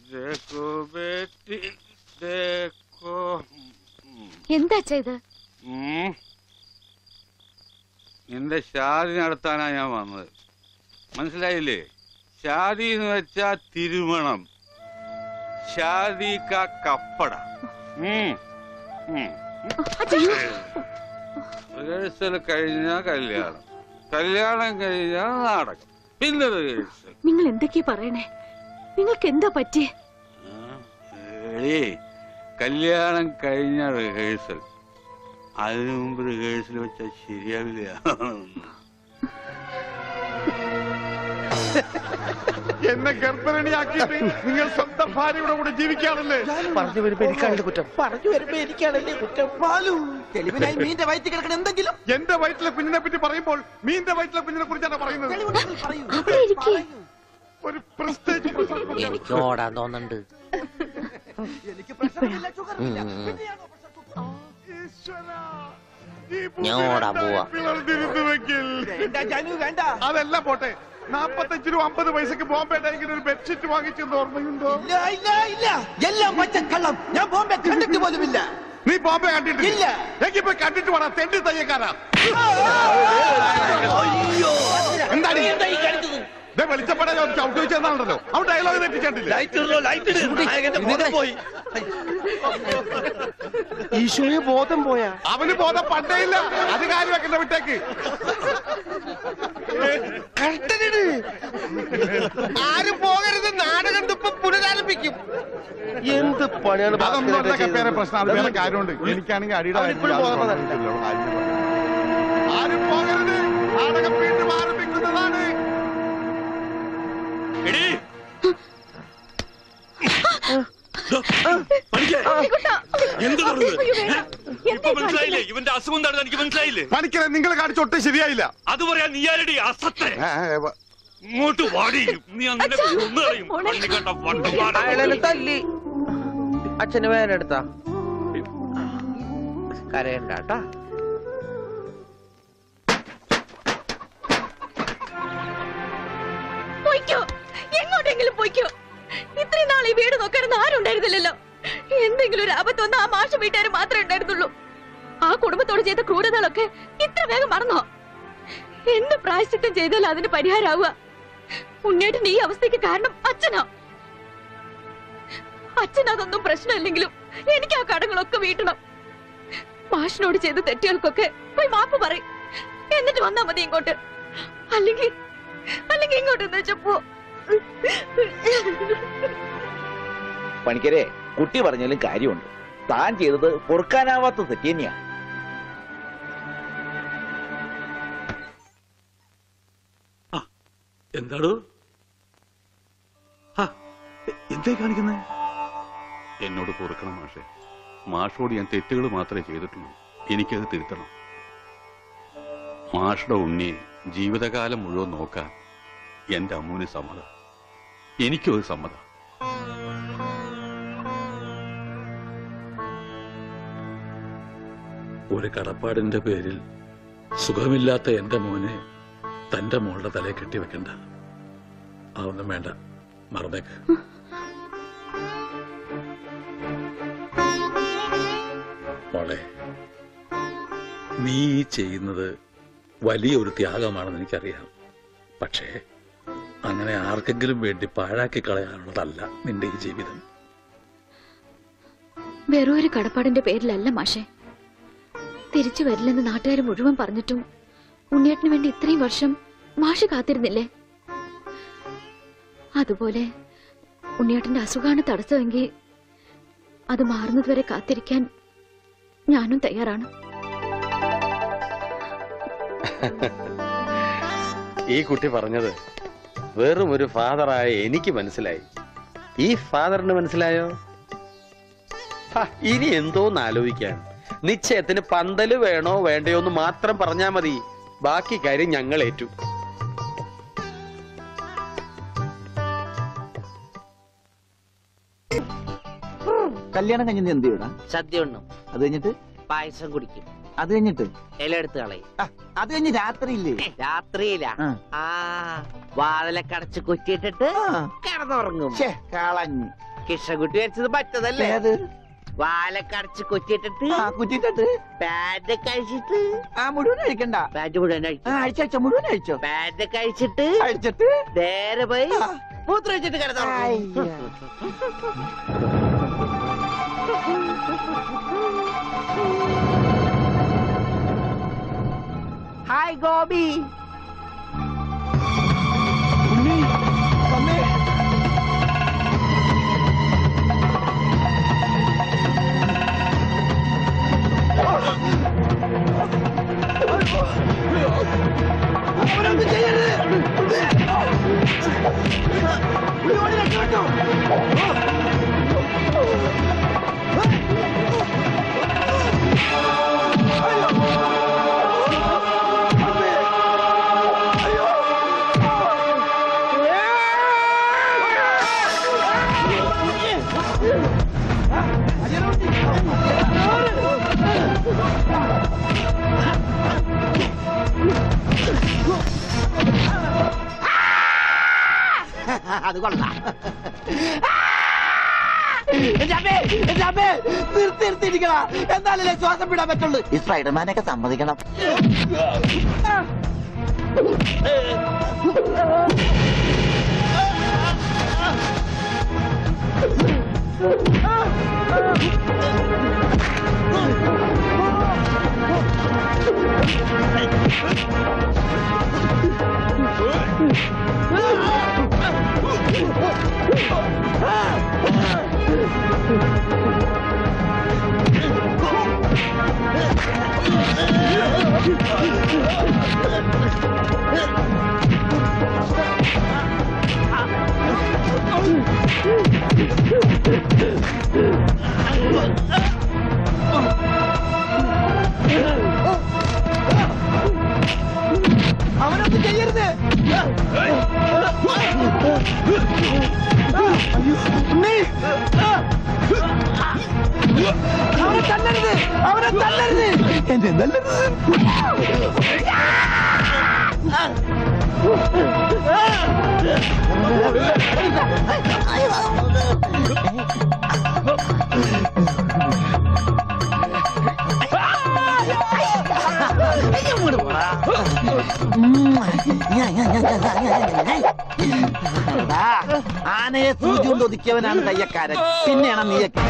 देखो बेटी देखो എന്താ അച്ഛാ ഇത് ഉം. നിന്റെ ഷാദി നടത്താനാ ഞാൻ വന്നത് മനസ്സിലായില്ലേ ഷാദി എന്ന് വെച്ചാ തിരുമണം ഷാദി കാ കപ്പട ഉം. ഉം. റിഹേഴ്സൽ കഴിഞ്ഞാ കല്യാണം കല്യാണം കഴിഞ്ഞാ നാടകം പിന്നെ റിഹേഴ്സൽ നിങ്ങൾ എന്തൊക്കെയാ പറയണേ നിങ്ങൾക്ക് എന്താ പറ്റിയേ എടീ, കല്യാണം കഴിഞ്ഞ റിഹേഴ്സൽ അതിനു മുമ്പ് റിഹേഴ്സൽ വെച്ചാൽ ശരിയാവില്ല എന്നെ ഗർഭരണിയാക്കിയിട്ട് നിങ്ങൾ സ്വന്തം ഭാര്യയുടെ കൂടെ ജീവിക്കാണല്ലേ പറഞ്ഞു വരുമ്പോ എനിക്കാണല്ലേ കുറ്റം പറഞ്ഞു വരുമ്പോ എനിക്കാണല്ലേ കുറ്റം പാലു തെളിവിനായി മീന്റെ വയറ്റിൽ കിടക്കണ എന്തെങ്കിലും എന്റെ വയറ്റിലെ കുഞ്ഞിനെ പറ്റി പറയുമ്പോൾ മീന്റെ വയറ്റിലെ കുഞ്ഞിനെ കുറിച്ചാണ് പറയുന്നത് തെളിവുണ്ടെങ്കിൽ പറയൂ അവിടെ ഇരിക്കേ ഒരു പ്രസ്റ്റേജ് എനിക്ക് ഓടാൻ തോന്നുന്നുണ്ട് എനിക്ക് പ്രഷറില്ല ഷുഗറില്ല ഉം. പിന്നെയാണോ പ്രഷർ കുത്തം? ഞാൻ ഓടാൻ പോവാ. പിളർന്നിരുന്ന് വെക്കിൽ വേണ്ട ജാനു വേണ്ട അതെല്ലാം പോട്ടെ നാപ്പത്തഞ്ച് രൂപ അമ്പത് പൈസക്ക് ബോംബെ ഡൈങ്ങിന് ഒരു ബെഡ്ഷീറ്റ് വാങ്ങിച്ചെന്ന് ഓർമ്മയുണ്ടോ ഇല്ല ഇല്ല ഇല്ല എല്ലാം പച്ചക്കള്ളം ഞാൻ ബോംബെ കണ്ടിട്ട് പോലുമില്ല നീ ബോംബെ കണ്ടിട്ടില്ല ഇല്ല. എങ്കിൽ പോയി കണ്ടിട്ട് വേണം തെണ്ടി തയ്യക്കാരാ അയ്യോ എന്താണ് എന്താ ഈ കാണിച്ചത് ദേ വെളിച്ചപ്പെടാൻ ചവിട്ടി വെച്ചെന്നാണല്ലോ അവൻ ഡയലോഗ് തെറ്റിച്ചിട്ടില്ല പോയി ഈശോയെ ബോധം പോയാ അവന് ബോധം പണ്ടേ ഇല്ല അത് കാര്യം വെക്കണ്ട വിട്ടേക്ക് ആരും പോകരുത് നാടകം ഇപ്പൊ പുനരാരംഭിക്കും എന്ത് പണിയാണ് അതൊന്നും അല്ല പേരെ പ്രശ്നം അത് വേറെ കാര്യമുണ്ട് എനിക്കാണെങ്കിൽ അടിയുടെ കാര്യം അവനിപ്പോഴും യാതൊരു ബോധം കുഴപ്പമില്ല. ആരും പോകരുത് നാടകം വീണ്ടും ആരംഭിക്കുന്നതാണ് എടീ പഠിക്കേ എന്ത് പറഞ്ഞത് ഇപ്പൊ മനസ്സിലായില്ലേ ഇവന്റെ അസുഖം എന്താണെന്ന് എനിക്ക് മനസ്സിലായില്ലേ പണിക്കരെ നിങ്ങൾ കാണിച്ച ഒട്ടും ശരിയായില്ല അത് പറയാൻ നീ ആരടി അസത്തെ ഏ, ഏ, വ- ഇങ്ങോട്ട് വാടി നീ അങ്ങനെ അച്ഛാ, കൊന്നു കളയും മോളെ. കണ്ണി കണ്ട വണ്ടന്മാരെ. അയാളെ തല്ലി അച്ഛന് വേദന എടുത്താ കരയണ്ട കേട്ടാ പൊയ്ക്കോ എങ്ങോട്ടെങ്കിലും പൊയ്ക്കോ ഇത്രയും നാൾ ഈ വീട് നോക്കാനൊന്നും ആരും ഉണ്ടായിരുന്നില്ലല്ലോ എന്തെങ്കിലും ഒരു ആപത്ത് വന്ന ആ മാഷ വീട്ടുകാർ മാത്രമേ ഉണ്ടായിരുന്നുള്ളൂ ആ കുടുംബത്തോട് ചെയ്ത ക്രൂരതകളൊക്കെ ഇത്ര വേഗം മറന്നോ എന്ത് പ്രായശ്ചിത്തം ചെയ്താലും അതിന് പരിഹാരമാവുക ഉണ്ണേട്ടൻ ഈ അവസ്ഥയ്ക്ക് കാരണം അച്ഛനോ അച്ഛൻ അതൊന്നും പ്രശ്നമില്ലെങ്കിലും എനിക്ക് ആ കടങ്ങളൊക്കെ വീട്ടണം മാഷിനോട് ചെയ്ത തെറ്റുകൾക്കൊക്കെ പോയി മാപ്പ് പറയും എന്നിട്ട് വന്നാ മതി ഇങ്ങോട്ട് അല്ലെങ്കിൽ അല്ലെങ്കിൽ ഇങ്ങോട്ട് എന്ന് വെച്ചപ്പോ പണിക്കരെ കുട്ടി പറഞ്ഞാലും കാര്യമുണ്ട് താൻ ചെയ്തത് പൊറുക്കാനാവാത്ത തെറ്റ് തന്നെയാ എന്താടോ ആ, എന്തേ കാണിക്കുന്നേ എന്നോട് പൊറുക്കണം മാഷെ മാഷോട് ഞാൻ തെറ്റുകൾ മാത്രമേ ചെയ്തിട്ടുള്ളൂ എനിക്കത് തിരുത്തണം മാഷുടെ ഉണ്ണിയെ ജീവിതകാലം മുഴുവൻ നോക്കാൻ എന്റെ അമ്മൂന് സമ്മതം എനിക്കും അത് സമ്മതം ഒരു കടപ്പാടിന്റെ പേരിൽ സുഖമില്ലാത്ത എന്റെ മോനെ തന്റെ മോളുടെ തലയെ കെട്ടിവെക്കണ്ട അതൊന്നും വേണ്ട മറന്നേക്ക് മോളെ നീ ഈ ചെയ്യുന്നത് വലിയൊരു ത്യാഗമാണെന്ന് എനിക്കറിയാം പക്ഷേ അങ്ങനെ ആർക്കെങ്കിലും വേണ്ടി പാഴാക്കി കളയാനുള്ളതല്ല നിന്റെ ഈ ജീവിതം വെറും ഒരു കടപ്പാടിന്റെ പേരിലല്ല മാഷെ തിരിച്ചു വരില്ലെന്ന് നാട്ടുകാർ മുഴുവൻ പറഞ്ഞിട്ടും ഉണ്ണിയേട്ടന് വേണ്ടി ഇത്രയും വർഷം മാഷ് കാത്തിരുന്നില്ലേ അതുപോലെ ഉണ്ണിയേട്ടന്റെ അസുഖമാണ് തടസ്സമെങ്കിൽ അത് മാറുന്നതുവരെ കാത്തിരിക്കാൻ ഞാനും തയ്യാറാണ് ഈ കുട്ടി പറഞ്ഞത് വെറും ഒരു ഫാദറായ എനിക്ക് മനസ്സിലായി ഈ ഫാദറിന് മനസ്സിലായോ ഹ, ഇനി എന്തോന്ന് ആലോചിക്കാൻ നിശ്ചയത്തിന് പന്തല് വേണോ വേണ്ടയോ എന്ന് മാത്രം പറഞ്ഞാ മതി ബാക്കി കാര്യം ഞങ്ങൾ ഏറ്റു കല്യാണം കഴിഞ്ഞ് എന്ത് ചെയ്യണം സദ്യ ഉണ്ണും അത് കഴിഞ്ഞിട്ട് പായസം കുടിക്കും അത് കഴിഞ്ഞിട്ട് ഇല എടുത്ത് കളയും അത് കഴിഞ്ഞ് രാത്രിയില്ലേ രാത്രിയില ആ. ആ വാതിലൊക്കെ അടച്ച് കുറ്റിയിട്ടിട്ട് ആ. കിടന്നുറങ്ങും ഛേ, കളഞ്ഞ് കൃഷ്ണൻകുട്ടി വരച്ചത് പറ്റതല്ലേ ഏത് വാലക്കടച്ച് കുറ്റിയിട്ടിട്ട് ആ കുറ്റിട്ടിട്ട് പാന്റ് കഴിച്ചിട്ട് ആ മുഴുവൻ അഴിക്കണ്ട പാന്റ് മുഴുവൻ ആ അഴിച്ചു അഴിച്ചഴിച്ച മുഴുവൻ അഴിച്ചോ പാന്റ് കഴിച്ചിട്ട് അഴിച്ചിട്ട് നേരെ പോയി ആ. മൂത്രം വെച്ചിട്ട് കിടന്നു അയ്യ. ഹായ് ഗോപി ഉണ്ണി, വന്നേ. അവനൊന്നും ചെയ്യരുത്. ഉണ്ണി ഓടി രക്ഷപ്പെട്ടോ. അത് കൊള്ളാം എന്റെ അമ്മേ, എന്റെ അമ്മേ, നിർത്തി നിർത്തിയിരിക്കണ എന്നാലല്ലേ ശ്വാസം വിടാൻ പറ്റുള്ളൂ ഈ സ്പൈഡർമാനൊക്കെ സമ്മതിക്കണം അവനൊന്നും ചെയ്യരുത് ഉണ്ണി! അവനെ തല്ലരുത് അവനെ തല്ലരുത് എന്നെ തല്ലരുത് എടാ, ആനയെ സൂചി കൊണ്ട് ഒതുക്കിയവനാണ് കയ്യക്കാരൻ പിന്നെയാണ് നീയൊക്കെ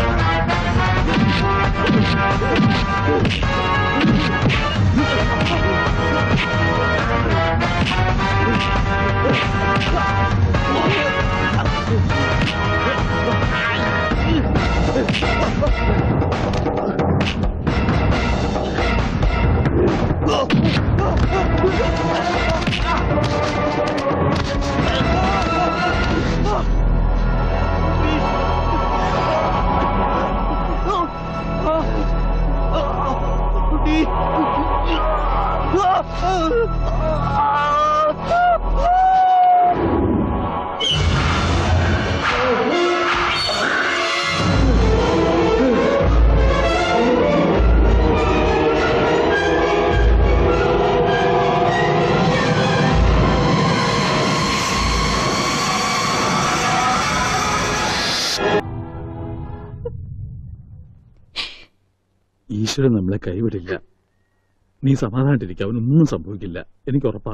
ഈശ്വരൻ നമ്മളെ കൈവിടില്ല നീ സമാധാനായിട്ടിരിക്കുക അവനൊന്നും സംഭവിക്കില്ല എനിക്ക് ഉറപ്പാ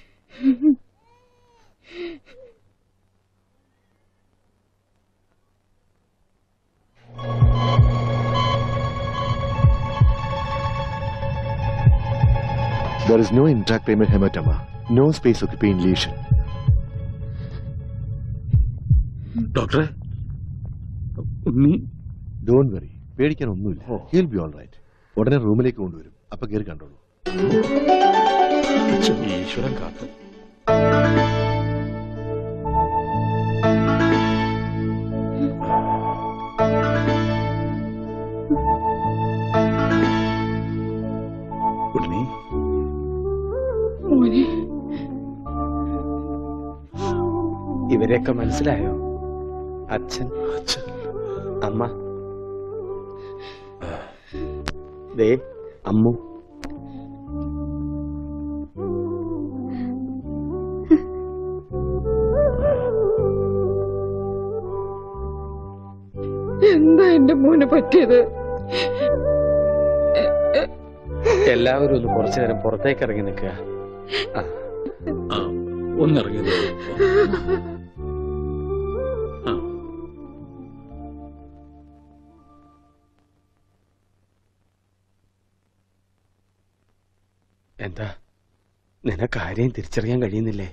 There is no intracranial hematoma, no space occupying lesion. ഡോക്ടറെ ഉണ്ണി ഡോണ്ട് വറി പേടിക്കാൻ ഒന്നുമില്ല ഹിൽ ബി ഓൾ റൈറ്റ് ഉടനെ റൂമിലേക്ക് കൊണ്ടുവരും അപ്പൊ കയറി കണ്ടോളൂ ഈശ്വരൻ കാത്തു ഉണ്ണി മോനെ ഇവരെയൊക്കെ മനസ്സിലായോ അച്ഛൻ അമ്മ ദേ അമ്മു എന്താ എന്റെ മോന് പറ്റിയത് എല്ലാവരും ഒന്ന് കുറച്ചു നേരം പുറത്തേക്ക് ഇറങ്ങി നിൽക്കുക ആ ഒന്നിറങ്ങിയത് ആ എന്താ നിനക്ക് ആരെയും തിരിച്ചറിയാൻ കഴിയുന്നില്ലേ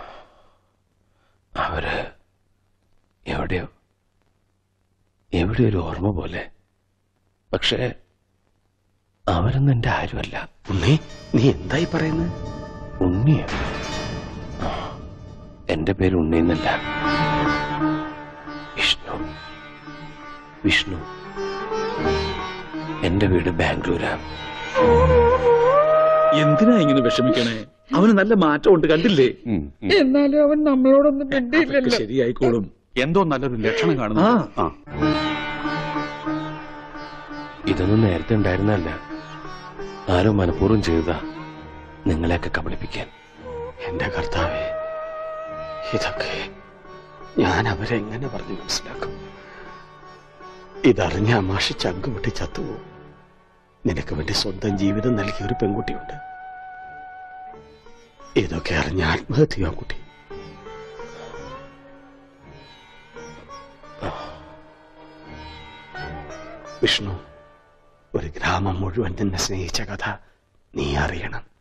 അവര് എവിടെയോ എവിടെ ഒരു ഓർമ്മ പോലെ പക്ഷേ അവരൊന്നും എന്റെ ആരുമല്ല ഉണ്ണി നീ എന്തായി പറയുന്നത് ഉണ്ണിയോ ആ, എന്റെ പേര് ഉണ്ണി എന്നല്ല വിഷ്ണു വിഷ്ണു എന്റെ വീട് ബാംഗ്ലൂരാ എന്തിനാ ഇങ്ങനെ വിഷമിക്കണേ അവന് നല്ല മാറ്റമുണ്ട് കണ്ടില്ലേ എന്നാലും അവൻ നമ്മളോടൊന്നും അതൊക്കെ മിണ്ടിയില്ലല്ലോ ശരിയായിക്കോളും എന്തോ നല്ലൊരു ലക്ഷണം ആ കാണുന്നു ആ ഇതൊന്നും നേരത്തെ ഉണ്ടായിരുന്നല്ല ആരോ മനഃപൂർവ്വം ചെയ്തതാ നിങ്ങളെയൊക്കെ കബളിപ്പിക്കാൻ എന്റെ കർത്താവേ ഇതൊക്കെ ഞാൻ അവരെ എങ്ങനെ പറഞ്ഞു മനസ്സിലാക്കും ഇതറിഞ്ഞ അമാഷി ചങ്ക് പൊട്ടി ചത്തുപോകും നിനക്ക് വേണ്ടി സ്വന്തം ജീവിതം നൽകിയ ഒരു പെൺകുട്ടിയുണ്ട് ഇതൊക്കെ അറിഞ്ഞ ആത്മഹത്യ കുട്ടി വിഷ്ണു ഒരു ഗ്രാമം മുഴുവൻ നിന്നെ സ്നേഹിച്ച കഥ നീ അറിയണം